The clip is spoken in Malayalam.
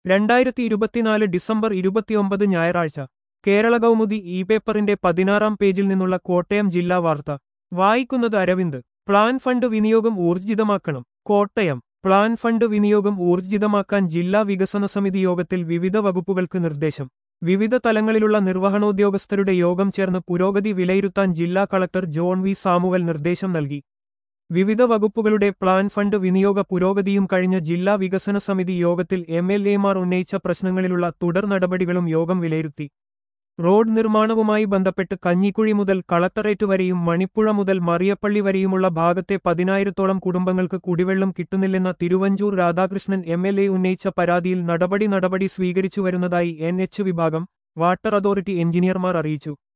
രണ്ടായിരത്തി ഇരുപത്തിനാല് ഡിസംബർ ഇരുപത്തിയൊമ്പത് ഞായറാഴ്ച കേരള കൗമുദി ഇ പേപ്പറിന്റെ പതിനാറാം പേജിൽ നിന്നുള്ള കോട്ടയം ജില്ലാ വാർത്ത വായിക്കുന്നത് അരവിന്ദ് പ്ലാൻ ഫണ്ട് വിനിയോഗം ഊർജിതമാക്കണം കോട്ടയം പ്ലാൻ ഫണ്ട് വിനിയോഗം ഊർജിതമാക്കാൻ ജില്ലാ വികസന സമിതി യോഗത്തിൽ വിവിധ വകുപ്പുകൾക്ക് നിർദ്ദേശം വിവിധ തലങ്ങളിലുള്ള നിർവഹണോദ്യോഗസ്ഥരുടെ യോഗം ചേർന്ന് പുരോഗതി വിലയിരുത്താൻ ജില്ലാ കളക്ടർ ജോൺ വി സാമുവൽ നിർദ്ദേശം നൽകി വിവിധ വകുപ്പുകളുടെ പ്ലാൻ ഫണ്ട് വിനിയോഗ പുരോഗതിയും കഴിഞ്ഞ ജില്ലാ വികസന സമിതി യോഗത്തിൽ എം എൽ എമാർ ഉന്നയിച്ച പ്രശ്നങ്ങളിലുള്ള തുടർ നടപടികളും യോഗം വിലയിരുത്തി റോഡ് നിർമ്മാണവുമായി ബന്ധപ്പെട്ട് കഞ്ഞിക്കുഴി മുതൽ കളക്ടറേറ്റ് വരെയും മണിപ്പുഴ മുതൽ മറിയപ്പള്ളി വരെയുമുള്ള ഭാഗത്തെ പതിനായിരത്തോളം കുടുംബങ്ങൾക്ക് കുടിവെള്ളം കിട്ടുന്നില്ലെന്ന Thiruvanchoor Radhakrishnan M L A ഉന്നയിച്ച പരാതിയിൽ നടപടി നടപടി സ്വീകരിച്ചു വരുന്നതായി എൻ എച്ച് വിഭാഗം വാട്ടർ അതോറിറ്റി എഞ്ചിനീയർമാർ അറിയിച്ചു